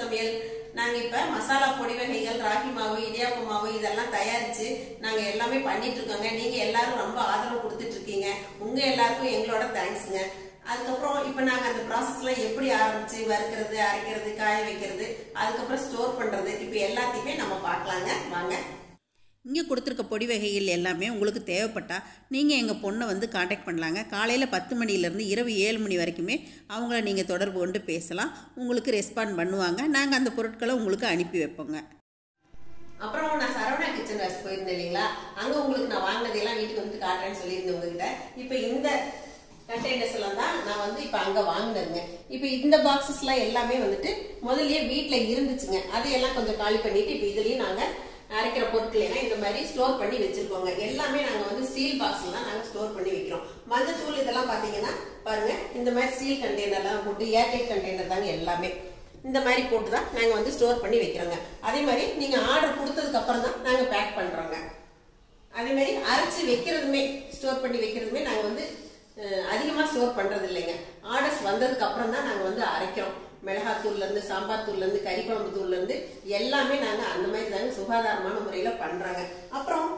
சமையல் நாங்க இப்ப மசாலா பொடி வகைகள் ராகி மாவு இடியாப்ப மாவு இதெல்லாம் தயாரிச்சு நாங்க எல்லாமே பண்ணிட்டு இருக்கோங்க நீங்க எல்லாரும் ரொம்ப ஆதரவு கொடுத்துட்டு இருக்கீங்க உங்க எல்லாருக்கும் எங்களோட தேங்க்ஸுங்க அதுக்கப்புறம் இப்ப நாங்க அந்த ப்ராசஸ்லாம் எப்படி ஆரம்பிச்சு வறுக்கிறது அரைக்கிறது காய வைக்கிறது அதுக்கப்புறம் ஸ்டோர் பண்றது இப்ப எல்லாத்தையுமே நம்ம பார்க்கலாங்க வாங்க இங்கே கொடுத்துருக்க பொடி வகைகள் எல்லாமே உங்களுக்கு தேவைப்பட்டால் நீங்கள் எங்கள் பொண்ணை வந்து காண்டாக்ட் பண்ணலாங்க காலையில் பத்து மணிலேருந்து இரவு ஏழு மணி வரைக்குமே அவங்கள நீங்கள் தொடர்பு கொண்டு பேசலாம் உங்களுக்கு ரெஸ்பாண்ட் பண்ணுவாங்க நாங்கள் அந்த பொருட்களை உங்களுக்கு அனுப்பி வைப்போங்க அப்புறம் நான் சரவணா கிச்சன் ரஸ் போயிருந்தேன் இல்லைங்களா அங்க உங்களுக்கு நான் வாங்கினதெல்லாம் வீட்டுக்கு வந்து காட்டுறேன்னு சொல்லியிருந்தேன் உங்ககிட்ட இப்ப இந்த கண்டெய்னர்ஸ் எல்லாம் தான் நான் வந்து இப்ப அங்க வாங்கினதுங்க இப்ப இந்த பாக்ஸஸ் எல்லாம் எல்லாமே வந்துட்டு முதல்லயே வீட்ல இருந்துச்சுங்க அதையெல்லாம் கொஞ்சம் காலி பண்ணிட்டு இப்ப இதுலயும் நாங்க அரைக்கிற பொருட்கள் எல்லாம் இந்த மாதிரி ஸ்டோர் பண்ணி வச்சிருக்கோங்க எல்லாமே நாங்க வந்து ஸ்டீல் பாக்ஸ்ல தான் நாங்க ஸ்டோர் பண்ணி வைக்கிறோம் மஞ்சத்தூள் இதெல்லாம் பாத்தீங்கன்னா பாருங்க இந்த மாதிரி ஸ்டீல் கண்டெய்னர்லாம் போட்டு ஏர்டைட் கண்டெய்னர் தாங்க எல்லாமே இந்த மாதிரி போட்டு தான் நாங்க வந்து ஸ்டோர் பண்ணி வைக்கிறோங்க அதே மாதிரி நீங்க ஆர்டர் கொடுத்ததுக்கு அப்புறம் தான் நாங்க பேக் பண்றோங்க அதே மாதிரி அரைச்சு வைக்கிறதுமே ஸ்டோர் பண்ணி வைக்கிறதுமே நாங்க வந்து அஹ், அதிகமா ஸ்டோர் பண்றது இல்லைங்க ஆர்டர்ஸ் வந்ததுக்கு அப்புறம் தான் நாங்க வந்து அரைக்கிறோம் மிளகாத்தூள்ல இருந்து சாம்பார் தூள்ல இருந்து கறி குழம்பு தூள்ல இருந்து எல்லாமே நாங்க அந்த மாதிரி தாங்க சுகாதாரமான முறையில பண்றாங்க அப்புறம்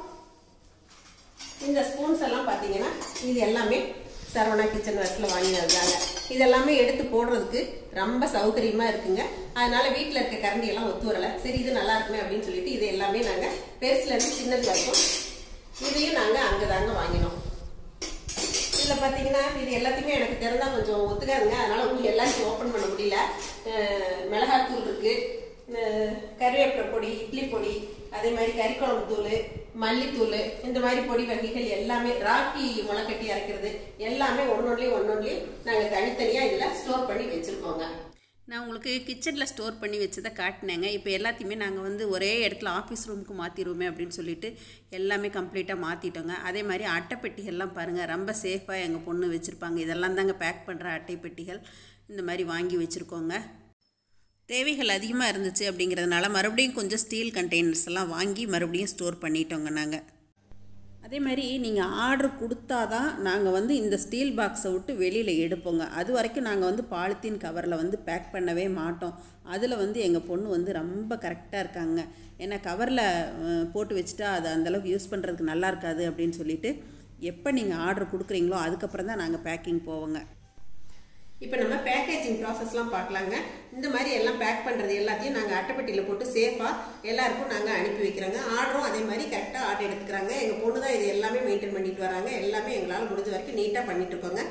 இந்த ஸ்பூன்ஸ் எல்லாம் பாத்தீங்கன்னா இது எல்லாமே சரவணா கிச்சன் ஒர்க்ல வாங்கினதுதாங்க இதெல்லாமே எடுத்து போடுறதுக்கு ரொம்ப சௌகரியமா இருக்குங்க அதனால வீட்ல இருக்க கரண்டி எல்லாம் ஒத்து வரல சரி இது நல்லா இருக்குமே அப்படின்னு சொல்லிட்டு இது எல்லாமே நாங்க பெருசுல இருந்து சின்னது வரைக்கும் இதையும் நாங்க அங்கதாங்க வாங்கினோம் இதுல பாத்தீங்கன்னா இது எல்லாத்தையுமே எனக்கு தெரிஞ்சா கொஞ்சம் ஒத்துக்காதுங்க அதனால உங்களுக்கு எல்லாத்தையும் ஓபன் பண்ண முடியல அஹ் மிளகாத்தூள் இருக்கு அஹ் கருவேப்பிலை பொடி இட்லி பொடி அதே மாதிரி கறி குழம்பு தூள் மல்லித்தூள் இந்த மாதிரி பொடி வகைகள் எல்லாமே ராக்கி முளைக்கட்டி அரைக்கிறது எல்லாமே ஒன்னொன்லயும் ஒன்னொன்லயும் நாங்க தனித்தனியா இதுல ஸ்டோர் பண்ணி வச்சிருக்கோங்க நான் உங்களுக்கு கிச்சனில் ஸ்டோர் பண்ணி வச்சதை காட்டினேங்க இப்போ எல்லாத்தையுமே நாங்கள் வந்து ஒரே இடத்துல ஆஃபீஸ் ரூமுக்கு மாற்றிடுவோமே அப்படின்னு சொல்லிட்டு எல்லாமே கம்ப்ளீட்டாக மாற்றிட்டோங்க அதே மாதிரி அட்டைப்பெட்டிகள்லாம் பாருங்கள் ரொம்ப சேஃபாக எங்கள் பொண்ணு வச்சுருப்பாங்க இதெல்லாம் தாங்க பேக் பண்ணுற அட்டைப்பெட்டிகள் இந்த மாதிரி வாங்கி வச்சுருக்கோங்க தேவைகள் அதிகமாக இருந்துச்சு அப்படிங்கிறதுனால மறுபடியும் கொஞ்சம் ஸ்டீல் கண்டெய்னர்ஸ் எல்லாம் வாங்கி மறுபடியும் ஸ்டோர் பண்ணிட்டோங்க நாங்கள் அதே மாதிரி நீங்கள் ஆர்டர் கொடுத்தா தான் நாங்கள் வந்து இந்த ஸ்டீல் பாக்ஸை விட்டு வெளியில் எடுப்போங்க அது வரைக்கும் நாங்கள் வந்து பாலித்தீன் கவரில் வந்து பேக் பண்ணவே மாட்டோம் அதில் வந்து எங்கள் பொண்ணு வந்து ரொம்ப கரெக்டாக இருக்காங்க ஏன்னா கவரில் போட்டு வச்சுட்டா அது அந்தளவுக்கு யூஸ் பண்ணுறதுக்கு நல்லா இருக்காது அப்படின்னு சொல்லிட்டு எப்போ நீங்கள் ஆர்டர் கொடுக்குறீங்களோ அதுக்கப்புறம் தான் நாங்கள் பேக்கிங் போவோங்க இப்போ நம்ம பேக்கேஜிங் ப்ராசஸ்லாம் பார்க்கலாங்க இந்த மாதிரி எல்லாம் பேக் பண்ணுறது எல்லாத்தையும் நாங்கள் அட்டைப்பெட்டியில் போட்டு சேஃபாக எல்லாருக்கும் நாங்கள் அனுப்பி வைக்கிறோங்க ஆர்டரும் அதே மாதிரி கரெக்டாக ஆர்டர் எடுத்துக்கிறாங்க எங்கள் பொண்ணு தான் இது எல்லாமே மெயின்டைன் பண்ணிட்டு வராங்க எல்லாமே எங்களால் முடிஞ்ச வரைக்கும் நீட்டாக பண்ணிட்டு இருக்கோங்க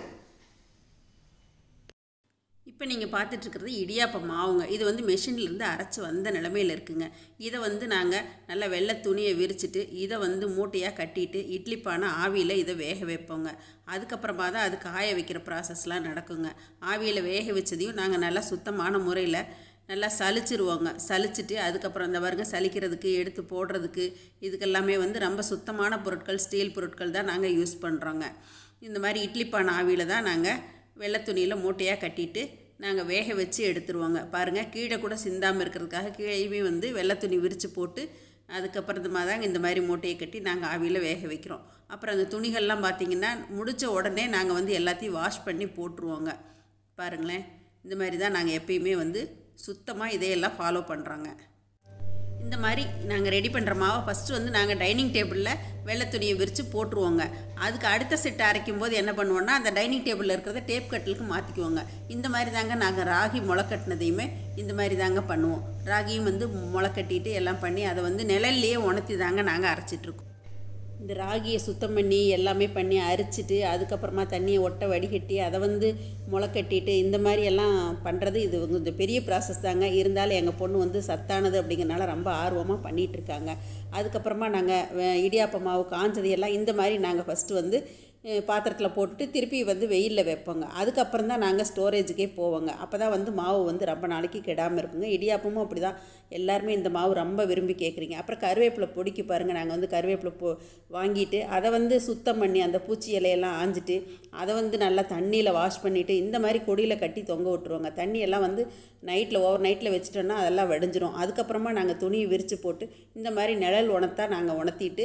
இப்போ நீங்கள் பார்த்துட்ருக்கிறது இடியாப்ப மாவுங்க இது வந்து மெஷின்லேருந்து அரைச்சி வந்த நிலமையில் இருக்குங்க இதை வந்து நாங்கள் நல்ல வெள்ளை துணியை விரிச்சிட்டு இதை வந்து மூட்டையாக கட்டிட்டு இட்லி பானை ஆவியில் இதை வேக வைப்போங்க அதுக்கப்புறமா தான் அது காய வைக்கிற ப்ராசஸ்லாம் நடக்குங்க ஆவியில் வேக வச்சதையும் நாங்கள் நல்லா சுத்தமான முறையில் நல்லா சலிச்சிருவோங்க சலிச்சிட்டு அதுக்கப்புறம் இந்த பாருங்க சலிக்கிறதுக்கு எடுத்து போடுறதுக்கு இதுக்கெல்லாமே வந்து ரொம்ப சுத்தமான பொருட்கள் ஸ்டீல் பொருட்கள் தான் நாங்கள் யூஸ் பண்ணுறோங்க இந்த மாதிரி இட்லி பானை ஆவியில் தான் நாங்கள் வெள்ளை துணியில் மூட்டையாக கட்டிட்டு நாங்கள் வேக வச்சு எடுத்துருவோங்க பாருங்கள் கீழே கூட சிந்தாமல் இருக்கிறதுக்காக கீழேயுமே வந்து வெள்ளை துணி விரித்து போட்டு அதுக்கப்புறமா தாங்க இந்த மாதிரி மூட்டையை கட்டி நாங்கள் ஆவியில் வேக வைக்கிறோம் அப்புறம் அந்த துணிகள்லாம் பார்த்திங்கன்னா முடித்த உடனே நாங்கள் வந்து எல்லாத்தையும் வாஷ் பண்ணி போட்டுருவோங்க பாருங்களேன் இந்த மாதிரி தான் நாங்கள் எப்பயுமே வந்து சுத்தமாக இதையெல்லாம் ஃபாலோ பண்ணுறோங்க இந்த மாதிரி நாங்கள் ரெடி பண்ணுற மாவை ஃபஸ்ட்டு வந்து நாங்கள் டைனிங் டேபிளில் வெள்ளை துணியை விரித்து போட்டுருவோங்க அதுக்கு அடுத்த செட் அரைக்கும் போது என்ன பண்ணுவோன்னா அந்த டைனிங் டேபிளில் இருக்கிறத டேப் கட்டிலுக்கு மாற்றிக்குவோங்க இந்த மாதிரி தாங்க நாங்கள் ராகி முளை கட்டினதையுமே இந்த மாதிரி தாங்க பண்ணுவோம் ராகியும் வந்து முளை கட்டிட்டு எல்லாம் பண்ணி அதை வந்து நிழல்லையே உணர்த்தி தாங்க நாங்கள் அரைச்சிட்ருக்கோம் இந்த ராகியை சுத்தம் பண்ணி எல்லாமே பண்ணி அரிச்சிட்டு அதுக்கப்புறமா தண்ணியை ஒட்ட வடிகட்டி அதை வந்து முளை கட்டிட்டு இந்த மாதிரி எல்லாம் பண்ணுறது இது கொஞ்சம் பெரிய ப்ராசஸ் தாங்க இருந்தாலும் எங்கள் பொண்ணு வந்து சத்தானது அப்படிங்கிறனால ரொம்ப ஆர்வமாக பண்ணிகிட்டு இருக்காங்க அதுக்கப்புறமா நாங்கள் இடியாப்ப மாவு காஞ்சது எல்லாம் இந்த மாதிரி நாங்கள் ஃபஸ்ட்டு வந்து பாத்திரத்தில் போட்டுட்டு திருப்பி வந்து வெயிலில் வைப்போங்க அதுக்கப்புறம் தான் நாங்கள் ஸ்டோரேஜுக்கே போவோங்க அப்போ தான் வந்து மாவு வந்து ரொம்ப நாளைக்கு கெடாமல் இருக்குங்க இடியாப்பமும் அப்படி தான் எல்லாருமே இந்த மாவு ரொம்ப விரும்பி கேட்குறீங்க அப்புறம் கருவேப்பிலை பொடிக்கு பாருங்கள் நாங்கள் வந்து கருவேப்பிலை பொ வாங்கிட்டு அதை வந்து சுத்தம் பண்ணி அந்த பூச்சி இலையெல்லாம் ஆஞ்சிட்டு அதை வந்து நல்லா தண்ணியில் வாஷ் பண்ணிவிட்டு இந்த மாதிரி கொடியில் கட்டி தொங்க விட்டுருவாங்க தண்ணியெல்லாம் வந்து நைட்டில் ஓவர் நைட்டில் வச்சிட்டோன்னா அதெல்லாம் வடிஞ்சிரும் அதுக்கப்புறமா நாங்கள் துணியை விரித்து போட்டு இந்த மாதிரி நிழல் உணர்த்தா நாங்கள் உணர்த்திட்டு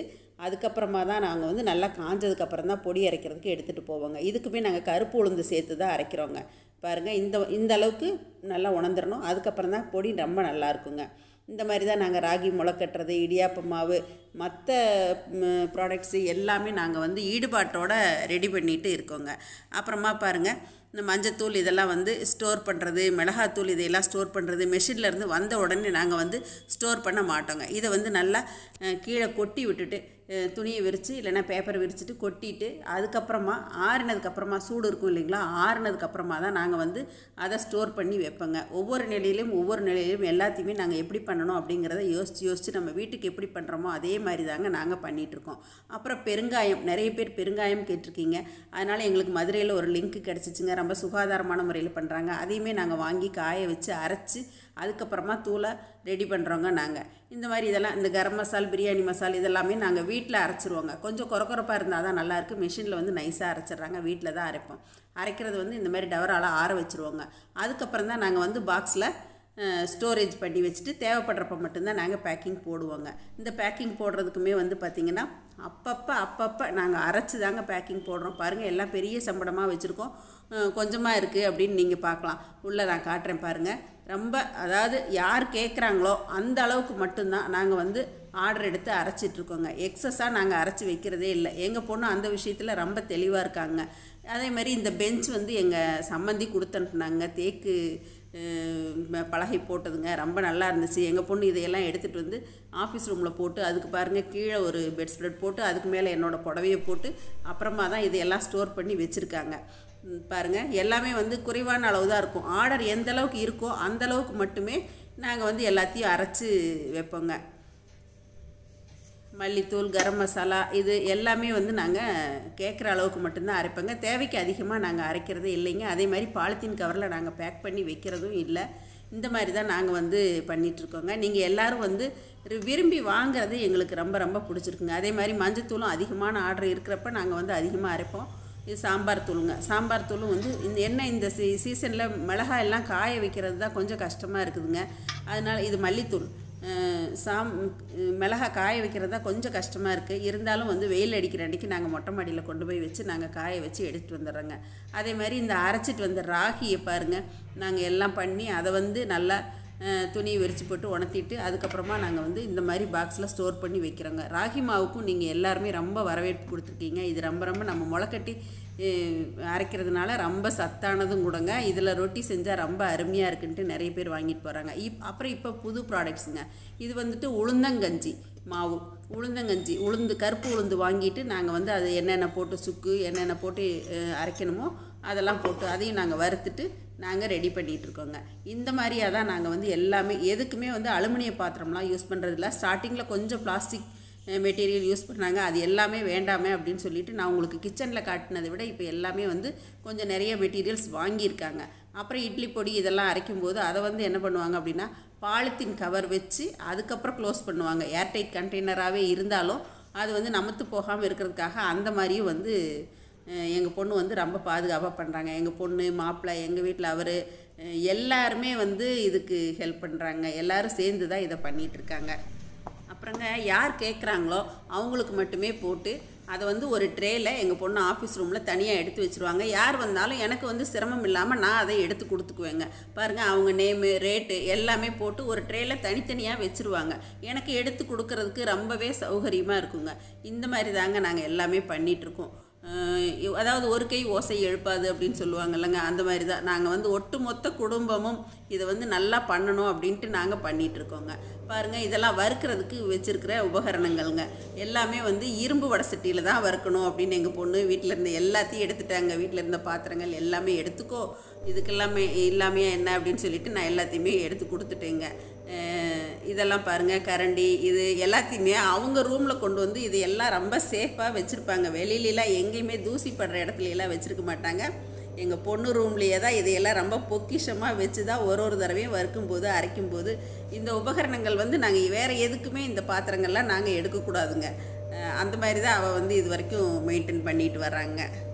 அதுக்கப்புறமா தான் நாங்கள் வந்து நல்லா காஞ்சதுக்கப்புறம் தான் பொடி அரைக்கிறதுக்கு எடுத்துகிட்டு போவோங்க இதுக்குமே நாங்கள் கருப்பு உளுந்து சேர்த்து தான் அரைக்கிறோங்க பாருங்கள் இந்த இந்த அளவுக்கு நல்லா உணர்ந்துடணும் அதுக்கப்புறம் தான் பொடி ரொம்ப நல்லா இருக்குங்க இந்த மாதிரி தான் நாங்கள் ராகி முளைக்கட்டுறது இடியாப்ப மாவு மற்ற ப்ராடக்ட்ஸு எல்லாமே நாங்கள் வந்து ஈடுபாட்டோட ரெடி பண்ணிட்டு இருக்கோங்க அப்புறமா பாருங்கள் இந்த மஞ்சத்தூள் இதெல்லாம் வந்து ஸ்டோர் பண்ணுறது மிளகாத்தூள் இதையெல்லாம் ஸ்டோர் பண்ணுறது மெஷின்லேருந்து வந்த உடனே நாங்கள் வந்து ஸ்டோர் பண்ண மாட்டோங்க இதை வந்து நல்லா அஹ், கீழே கொட்டி விட்டுட்டு அஹ், துணியை விரித்து இல்லைன்னா பேப்பரை விரிச்சிட்டு கொட்டிட்டு அதுக்கப்புறமா ஆறினதுக்கப்புறமா சூடு இருக்கும் இல்லைங்களா ஆறினதுக்கப்புறமா தான் நாங்கள் வந்து அதை ஸ்டோர் பண்ணி வைப்போங்க ஒவ்வொரு நிலையிலும் ஒவ்வொரு நிலையிலும் எல்லாத்தையுமே நாங்கள் எப்படி பண்ணணும் அப்படிங்கிறத யோசித்து யோசித்து நம்ம வீட்டுக்கு எப்படி பண்ணுறோமோ அதே மாதிரி தாங்க நாங்கள் பண்ணிகிட்ருக்கோம் அப்புறம் பெருங்காயம் நிறைய பேர் பெருங்காயம் கேட்டிருக்கீங்க அதனால் எங்களுக்கு மதுரையில் ஒரு லிங்க் கிடச்சிச்சுங்க ரொம்ப சுகாதாரமான முறையில் பண்ணுறாங்க அதையுமே நாங்கள் வாங்கி காய வச்சு அரைச்சி அதுக்கப்புறமா தூளை ரெடி பண்ணுறோங்க நாங்கள் இந்த மாதிரி இதெல்லாம் இந்த கரம் மசால் பிரியாணி மசால் இதெல்லாமே நாங்கள் வீட்டில் அரைச்சிருவோங்க கொஞ்சம் குறக்குறப்பாக இருந்தால் தான் நல்லாயிருக்கு மிஷினில் வந்து நைஸாக அரைச்சிட்றாங்க வீட்டில் தான் அரைப்போம் அரைக்கிறது வந்து இந்த மாதிரி டவரால் ஆற வச்சுருவோங்க அதுக்கப்புறம் தான் நாங்கள் வந்து பாக்ஸில் ஸ்டோரேஜ் பண்ணி வச்சுட்டு தேவைப்படுறப்ப மட்டும்தான் நாங்கள் பேக்கிங் போடுவோங்க இந்த பேக்கிங் போடுறதுக்குமே வந்து பார்த்திங்கன்னா அப்பப்போ அப்பப்போ நாங்கள் அரைச்சி தாங்க பேக்கிங் போடுறோம் பாருங்கள் எல்லாம் பெரிய சம்பளமாக வச்சுருக்கோம் கொஞ்சமாக இருக்குது அப்படின்னு நீங்கள் பார்க்கலாம் உள்ளே நான் காட்டுறேன் பாருங்கள் ரொம்ப அதாவது யார் கேட்குறாங்களோ அந்த அளவுக்கு மட்டும்தான் நாங்கள் வந்து ஆர்டர் எடுத்து அரைச்சிட்ருக்கோங்க எக்ஸஸாக நாங்கள் அரைச்சி வைக்கிறதே இல்லை எங்கள் பொண்ணு அந்த விஷயத்தில் ரொம்ப தெளிவாக இருக்காங்க அதே மாதிரி இந்த பெஞ்ச் வந்து எங்கள் சம்மந்தி கொடுத்தனுப்புனாங்க தேக்கு அஹ், பலகை போட்டதுங்க ரொம்ப நல்லா இருந்துச்சு எங்கள் பொண்ணு இதையெல்லாம் எடுத்துகிட்டு வந்து ஆஃபீஸ் ரூமில் போட்டு அதுக்கு பாருங்கள் கீழே ஒரு பெட் ஸ்ப்ரெட் போட்டு அதுக்கு மேலே என்னோடய புடவையை போட்டு அப்புறமா தான் இதையெல்லாம் ஸ்டோர் பண்ணி வச்சுருக்காங்க ம், பாருங்க எல்லாமே வந்து குறைவான அளவு தான் இருக்கும் ஆர்டர் எந்த அளவுக்கு இருக்கோ அந்த அளவுக்கு மட்டுமே நாங்கள் வந்து எல்லாத்தையும் அரைச்சி வைப்போங்க மல்லித்தூள் கரம் மசாலா இது எல்லாமே வந்து நாங்கள் கேட்குற அளவுக்கு மட்டும்தான் அரைப்போங்க தேவைக்கு அதிகமாக நாங்கள் அரைக்கிறதே இல்லைங்க அதே மாதிரி பாலித்தீன் கவரில் நாங்கள் பேக் பண்ணி வைக்கிறதும் இல்லை இந்த மாதிரி தான் நாங்கள் வந்து பண்ணிகிட்ருக்கோங்க நீங்கள் எல்லோரும் வந்து ரி- விரும்பி வாங்குறது எங்களுக்கு ரொம்ப ரொம்ப பிடிச்சிருக்குங்க அதே மாதிரி மஞ்சத்தூளும் அதிகமான ஆர்டர் இருக்கிறப்ப நாங்கள் வந்து அதிகமாக அரைப்போம் இது சாம்பார் தூளுங்க சாம்பார் தூளும் வந்து இந்த என்ன இந்த சீ சீசனில் மிளகாய் எல்லாம் காய வைக்கிறது தான் கொஞ்சம் கஷ்டமாக இருக்குதுங்க அதனால் இது மல்லித்தூள் அஹ் சாம் மிளகா காய வைக்கிறது தான் கொஞ்சம் கஷ்டமாக இருக்குது இருந்தாலும் வந்து வெயில் அடிக்கிற அன்றைக்கி நாங்கள் மொட்டை மாடியில் கொண்டு போய் வச்சு நாங்கள் காய வச்சு எடுத்துகிட்டு வந்துடுறோங்க அதே மாதிரி இந்த அரைச்சிட்டு வந்த ராகியை பாருங்கள் நாங்கள் எல்லாம் பண்ணி அதை வந்து நல்லா அஹ், துணியை விரித்து போட்டு உணர்த்திட்டு அதுக்கப்புறமா நாங்கள் வந்து இந்த மாதிரி பாக்ஸில் ஸ்டோர் பண்ணி வைக்கிறோங்க ராகி மாவுக்கும் நீங்கள் எல்லாருமே ரொம்ப வரவேற்பு கொடுத்துருக்கீங்க இது ரொம்ப ரொம்ப நம்ம முளைக்கட்டி அஹ், அரைக்கிறதுனால ரொம்ப சத்தானதும் கூடங்க இதில் ரொட்டி செஞ்சால் ரொம்ப அருமையாக இருக்குன்ட்டு நிறைய பேர் வாங்கிட்டு போகிறாங்க இப் அப்புறம் இப்போ புது ப்ராடக்ட்ஸுங்க இது வந்துட்டு உளுந்தங்கஞ்சி மாவு உளுந்தங்கஞ்சி உளுந்து கருப்பு உளுந்து வாங்கிட்டு நாங்கள் வந்து அது என்னென்ன போட்டு சுக்கு என்னென்ன போட்டு அஹ், அரைக்கணுமோ அதெல்லாம் போட்டு அதையும் நாங்கள் வறுத்துட்டு நாங்கள் ரெடி பண்ணிகிட்டு இருக்கோங்க இந்த மாதிரியாக தான் நாங்கள் வந்து எல்லாமே எதுக்குமே வந்து அலுமினிய பாத்திரம்லாம் யூஸ் பண்ணுறதில்ல ஸ்டார்டிங்கில் கொஞ்சம் பிளாஸ்டிக் மெட்டீரியல் யூஸ் பண்ணாங்க அது எல்லாமே வேண்டாமே அப்படின்னு சொல்லிட்டு நான் உங்களுக்கு கிச்சனில் காட்டினதை விட இப்போ எல்லாமே வந்து கொஞ்சம் நிறைய மெட்டீரியல்ஸ் வாங்கியிருக்காங்க அப்புறம் இட்லி பொடி இதெல்லாம் அரைக்கும் போது அதை வந்து என்ன பண்ணுவாங்க அப்படின்னா பாலித்தீன் கவர் வச்சு அதுக்கப்புறம் க்ளோஸ் பண்ணுவாங்க ஏர்டைட் கண்டெய்னராகவே இருந்தாலும் அது வந்து நமத்து போகாமல் இருக்கிறதுக்காக அந்த மாதிரியும் வந்து எங்கள் பொண்ணு வந்து ரொம்ப பாதுகாப்பாக பண்ணுறாங்க எங்கள் பொண்ணு மாப்பிள்ளை எங்கள் வீட்டில் அவர் எல்லாருமே வந்து இதுக்கு ஹெல்ப் பண்ணுறாங்க எல்லாரும் சேர்ந்து தான் இதை பண்ணிகிட்டு இருக்காங்க அப்புறங்க யார் கேட்குறாங்களோ அவங்களுக்கு மட்டுமே போட்டு அதை வந்து ஒரு ட்ரேயில் எங்கள் பொண்ணு ஆஃபீஸ் ரூமில் தனியாக எடுத்து வச்சுருவாங்க யார் வந்தாலும் எனக்கு வந்து சிரமம் இல்லாமல் நான் அதை எடுத்து கொடுத்துக்குவேங்க பாருங்கள் அவங்க நேமு ரேட்டு எல்லாமே போட்டு ஒரு ட்ரேயில் தனித்தனியாக வச்சுருவாங்க எனக்கு எடுத்து கொடுக்கறதுக்கு ரொம்பவே சௌகரியமாக இருக்குங்க இந்த மாதிரி தாங்க நாங்கள் எல்லாமே பண்ணிகிட்ருக்கோம் அஹ் அதாவது ஒரு கை ஓசை எழுப்பாது அப்படின்னு சொல்லுவாங்க இல்லைங்க அந்த மாதிரி தான் நாங்கள் வந்து ஒட்டுமொத்த குடும்பமும் இதை வந்து நல்லா பண்ணணும் அப்படின்ட்டு நாங்கள் பண்ணிட்டு இருக்கோங்க பாருங்கள் இதெல்லாம் வறுக்கிறதுக்கு வச்சுருக்கிற உபகரணங்கள்ங்க எல்லாமே வந்து இரும்பு வடை சட்டியில் தான் வறுக்கணும் அப்படின்னு எங்கள் பொண்ணு வீட்டில் இருந்த எல்லாத்தையும் எடுத்துட்டாங்க வீட்டில் இருந்த பாத்திரங்கள் எல்லாமே எடுத்துக்கோ இதுக்கெல்லாமே இல்லாமையா என்ன அப்படின்னு சொல்லிட்டு நான் எல்லாத்தையுமே எடுத்து கொடுத்துட்டேங்க அஹ் இதெல்லாம் பாருங்கள் கரண்டி இது எல்லாத்தையுமே அவங்க ரூமில் கொண்டு வந்து இது எல்லாம் ரொம்ப சேஃபாக வச்சுருப்பாங்க வெளியிலலாம் எங்கேயுமே தூசி படுற இடத்துல எல்லாம் வச்சுருக்க மாட்டாங்க எங்கள் பொண்ணு ரூம்லேயே தான் இதையெல்லாம் ரொம்ப பொக்கிஷமாக வச்சு தான் ஒரு ஒரு தடவையும் வறுக்கும்போது அரைக்கும்போது இந்த உபகரணங்கள் வந்து நாங்கள் வேறு எதுக்குமே இந்த பாத்திரங்கள்லாம் நாங்கள் எடுக்கக்கூடாதுங்க அஹ் அந்த மாதிரி தான் அவள் வந்து இது வரைக்கும் மெயின்டைன் பண்ணிட்டு வர்றாங்க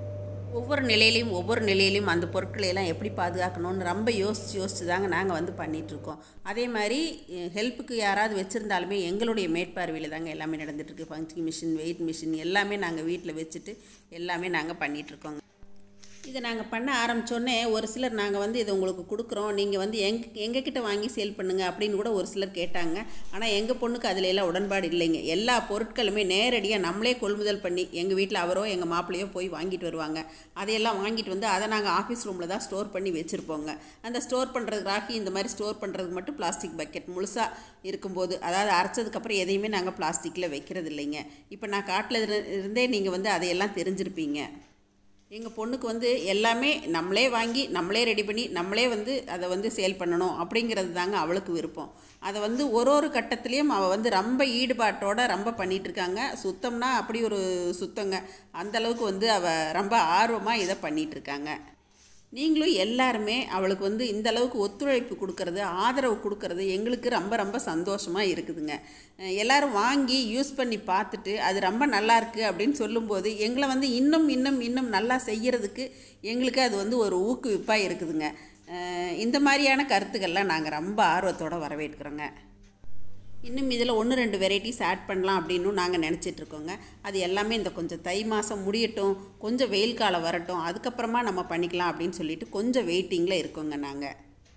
ஒவ்வொரு நிலையிலையும் ஒவ்வொரு நிலையிலையும் அந்த பொருட்களை எல்லாம் எப்படி பாதுகாக்கணும்னு ரொம்ப யோசித்து யோசித்து தாங்க நாங்கள் வந்து பண்ணிகிட்ருக்கோம் அதே மாதிரி ஹெல்ப்புக்கு யாராவது வச்சுருந்தாலுமே எங்களுடைய மேற்பார்வையில் தாங்க எல்லாமே நடந்துகிட்ருக்கு பஞ்சிங் மிஷின் வெயிட் மிஷின் எல்லாமே நாங்கள் வீட்டில் வச்சுட்டு எல்லாமே நாங்கள் பண்ணிகிட்ருக்கோங்க இதை நாங்கள் பண்ண ஆரம்பித்தோடனே ஒரு சிலர் நாங்கள் வந்து இதை உங்களுக்கு கொடுக்குறோம் நீங்கள் வந்து எங் எங்ககிட்ட வாங்கி சேல் பண்ணுங்க அப்படின்னு கூட ஒரு சிலர் கேட்டாங்க ஆனால் எங்கள் பொண்ணுக்கு அதில் எல்லாம் உடன்பாடு இல்லைங்க எல்லா பொருட்களுமே நேரடியாக நம்மளே கொள்முதல் பண்ணி எங்கள் வீட்டில் அவரோ எங்கள் மாப்பிள்ளையோ போய் வாங்கிட்டு வருவாங்க அதையெல்லாம் வாங்கிட்டு வந்து அதை நாங்கள் ஆஃபீஸ் ரூமில் தான் ஸ்டோர் பண்ணி வச்சுருப்போங்க அந்த ஸ்டோர் பண்ணுறதுக்கு ராகி இந்த மாதிரி ஸ்டோர் பண்ணுறதுக்கு மட்டும் பிளாஸ்டிக் பக்கெட் முழுசாக இருக்கும்போது அதாவது அரைச்சதுக்கப்புறம் எதையுமே நாங்கள் பிளாஸ்டிக்கில் வைக்கிறது இல்லைங்க இப்போ நான் காட்டில் இருந்தே நீங்கள் வந்து அதையெல்லாம் தெரிஞ்சிருப்பீங்க எங்கள் பொண்ணுக்கு வந்து எல்லாமே நம்மளே வாங்கி நம்மளே ரெடி பண்ணி நம்மளே வந்து அதை வந்து சேல் பண்ணணும் அப்படிங்கிறது தாங்க அவளுக்கு விருப்பம் அதை வந்து ஒரு ஒரு கட்டத்துலேயும் அவள் வந்து ரொம்ப ஈடுபாட்டோட ரொம்ப பண்ணிகிட்டு இருக்காங்க சுத்தம்னா அப்படி ஒரு சுத்தங்க அந்தளவுக்கு வந்து அவள் ரொம்ப ஆர்வமாக இதை பண்ணிகிட்டு இருக்காங்க நீங்களும் எல்லாருமே அவளுக்கு வந்து இந்த அளவுக்கு ஒத்துழைப்பு கொடுக்கறது ஆதரவு கொடுக்கறது எங்களுக்கு ரொம்ப ரொம்ப சந்தோஷமாக இருக்குதுங்க அஹ் எல்லாரும் வாங்கி யூஸ் பண்ணி பார்த்துட்டு அது ரொம்ப நல்லா இருக்கு அப்படின்னு சொல்லும்போது எங்களை வந்து இன்னும் இன்னும் இன்னும் நல்லா செய்யறதுக்கு எங்களுக்கு அது வந்து ஒரு ஊக்குவிப்பாக இருக்குதுங்க அஹ் இந்த மாதிரியான கருத்துக்கள்லாம் நாங்கள் ரொம்ப ஆர்வத்தோடு வரவேற்கிறோங்க இன்னும் இதில் ஒன்று ரெண்டு வெரைட்டிஸ் ஆட் பண்ணலாம் அப்படின்னு நாங்கள் நினச்சிட்டு இருக்கோங்க அது எல்லாமே இந்த கொஞ்சம் தை மாதம் முடியட்டும் கொஞ்சம் வெயில் காலம் வரட்டும் அதுக்கப்புறமா நம்ம பண்ணிக்கலாம் அப்படின்னு சொல்லிட்டு கொஞ்சம் வெயிட்டிங்கில் இருக்கோங்க நாங்கள்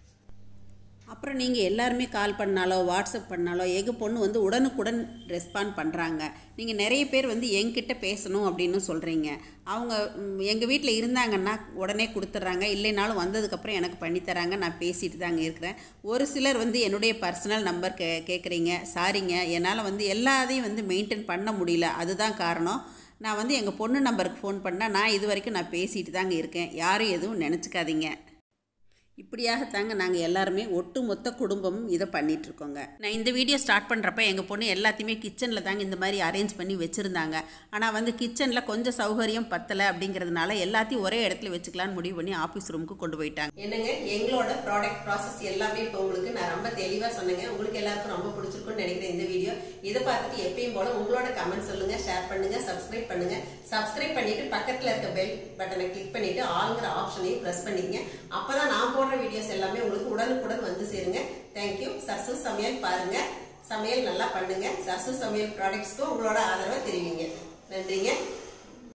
அப்புறம் நீங்கள் எல்லாருமே கால் பண்ணாலோ வாட்ஸ்அப் பண்ணாலோ எங்கள் பொண்ணு வந்து உடனுக்குடன் ரெஸ்பாண்ட் பண்ணுறாங்க நீங்கள் நிறைய பேர் வந்து என்கிட்ட பேசணும் அப்படின்னு சொல்கிறீங்க அவங்க எங்கள் வீட்டில் இருந்தாங்கன்னா உடனே கொடுத்துட்றாங்க இல்லைனாலும் வந்ததுக்கப்புறம் எனக்கு பண்ணித்தராங்க நான் பேசிட்டு தாங்க இருக்கிறேன் ஒரு சிலர் வந்து என்னுடைய பர்சனல் நம்பர் கே கேட்குறீங்க சாரிங்க என்னால் வந்து எல்லாத்தையும் வந்து மெயின்டைன் பண்ண முடியல அதுதான் காரணம் நான் வந்து எங்கள் பொண்ணு நம்பருக்கு ஃபோன் பண்ணால் நான் இது வரைக்கும் நான் பேசிட்டு தாங்க இருக்கேன் யாரும் எதுவும் நினச்சிக்காதீங்க இப்படியாகத்தாங்க நாங்கள் எல்லாருமே ஒட்டு மொத்த குடும்பமும் இதை பண்ணிகிட்ருக்கோங்க நான் இந்த வீடியோ ஸ்டார்ட் பண்ணுறப்ப எங்கள் பொண்ணு எல்லாத்தையுமே கிச்சனில் தாங்க இந்த மாதிரி அரேஞ்ச் பண்ணி வச்சுருந்தாங்க ஆனால் வந்து கிச்சனில் கொஞ்சம் சௌகரியம் பத்தலை அப்படிங்கிறதுனால எல்லாத்தையும் ஒரே இடத்துல வச்சுக்கலான்னு முடிவு பண்ணி ஆஃபீஸ் ரூமுக்கு கொண்டு போயிட்டாங்க என்னங்க எங்களோட ப்ராடக்ட் ப்ராசஸ் எல்லாமே இப்போ உங்களுக்கு நான் ரொம்ப தெளிவா சொன்னேங்க உங்களுக்கு எல்லாருக்கும் ரொம்ப பிடிச்சிருக்கும்னு நினைக்கிறேன் இந்த வீடியோ இதை பார்த்துட்டு எப்பயும் போல உங்களோட கமெண்ட் சொல்லுங்க ஷேர் பண்ணுங்க சப்ஸ்கிரைப் பண்ணுங்க சப்ஸ்கிரைப் பண்ணிட்டு பக்கத்துல இருக்க பெல் பட்டனை கிளிக் பண்ணிட்டு ஆளுங்கிற ஆப்ஷனையும் பிரஸ் பண்ணிக்கங்க அப்பதான் நான் போடுற வீடியோஸ் எல்லாமே உங்களுக்கு உடனுக்குடன் வந்து சேருங்க தேங்க்யூ சசு சமையல் பாருங்க சமையல் நல்லா பண்ணுங்க சசு சமையல் ப்ராடக்ட்ஸ்க்கும் உங்களோட ஆதரவை தெரிவிங்க நன்றிங்க